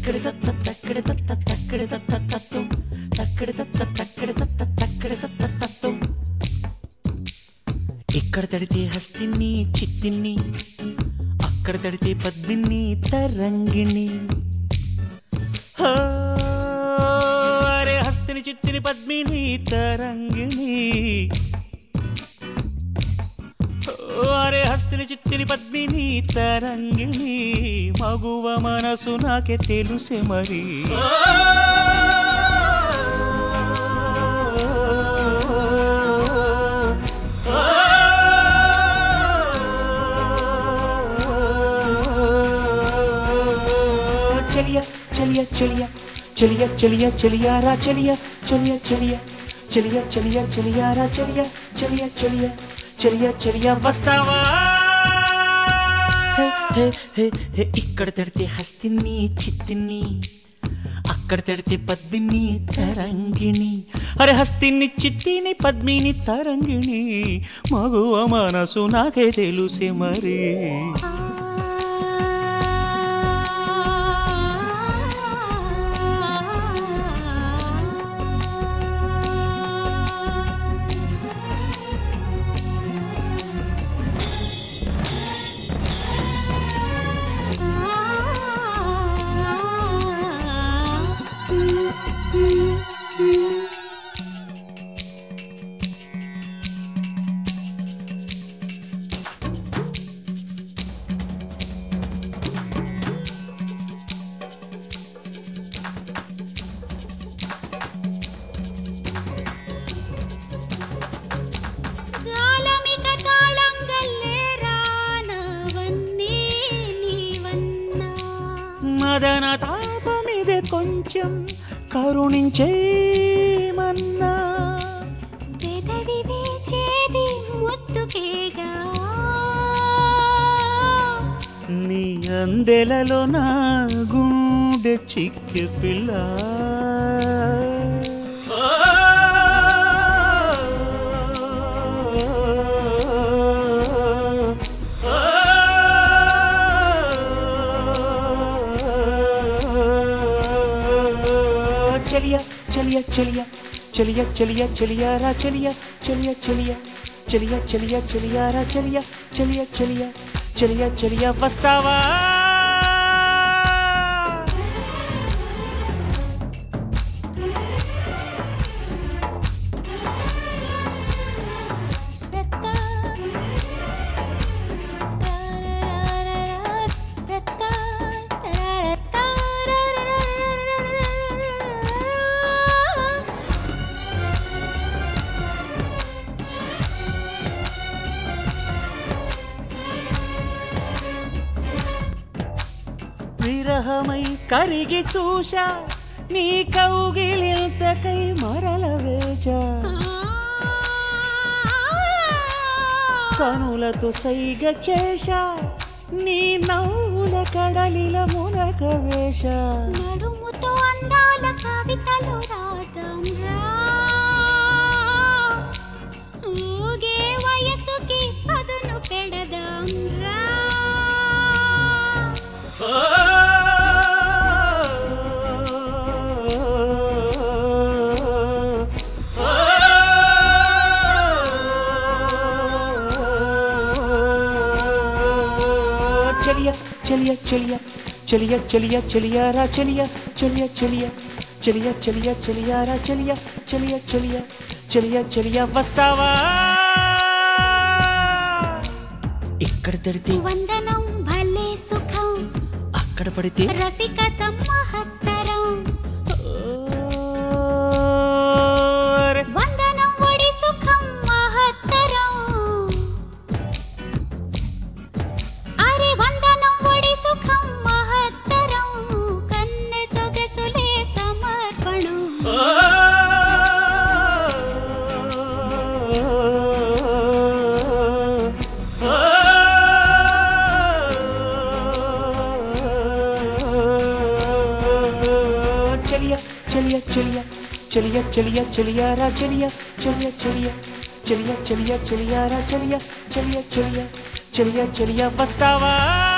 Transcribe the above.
తక్కడి తత్త తక్కడి తత్త తక్కడి తత్త తత్తం తక్కడి తత్త తక్కడి తత్త తక్కడి తత్త తత్తం ఇక్కడ తడితే హస్తిని చిత్తిని అక్కడ తడితే పద్మిని తరంగిణి హో, అరే హస్తిని చిత్తిని పద్మిని తరంగిణి ఓ, అరే హస్తిని చిత్తిని పద్మిని తరంగిణి మగువ మనసు నాకే తెలుసే మరి చలియా చలియా చలియా చలియా చలియా చలియారా చలియా చలియా చలియా చలియా చలియా చలియారా చలియా చలియా చలియా చలియా చలియా వస్తావా హే, హే, హే, హే, ఇక్కడ తడితే హస్తిని చిత్తిని అక్కడ తడితే పద్మిని తరంగిణి అరే హస్తిని చిత్తిని పద్మిని తరంగిణి మగువ మనసు నాకే తెలుసే మరి సాలమిక తాళంగల్లే రానవన్నే నీవన్నా మదన తాపమిదే కొంచెం కరుణించేమన్నా పెదవి వేచేది ముద్దుకేగా నీ అందెలలో నా గుండె చిక్కి పిల్ల చలియా చలియా చలియా చలియా చలియా చలియారా చలియా చలియా చలియా చలియా చలియా చలియారా చలియా చలియా చలియా చలియా చలియా వస్తావా రత్తా రత్తా విరహమై కరిగి చూశా నీ కౌగిలింతకై మరల వేచా కనులతో సైగ చేశా నీ నవ్వుల కడలిల మునక వేశా నడుముతో అందాల కవితలు రాద్దాం రా ఊగే వయసుకి పదును పెడదాం రా చలియా చలియా చలియా చలియా చలియా చలియారా చలియా చలియా చలియా చలియా చలియా చలియారా చలియా చలియా చలియా చలియా చలియా వస్తావా ఇక్కడ తడితే వందనం భలే సుఖం అక్కడ పడితే రసికత మహత్తరం అరే వందనం ఒడి సుఖం మహత్తరం అరే వందనం ఒడి సుఖం మహత్తరం కన్నె సొగసులే సమర్పణం చలియా చలియా చలియా చలియా చలియా చలియారా చలియా చలియా చలియా చలియా చలియా చలియారా చలియా చలియా చలియా చలియా చలియా వస్తావా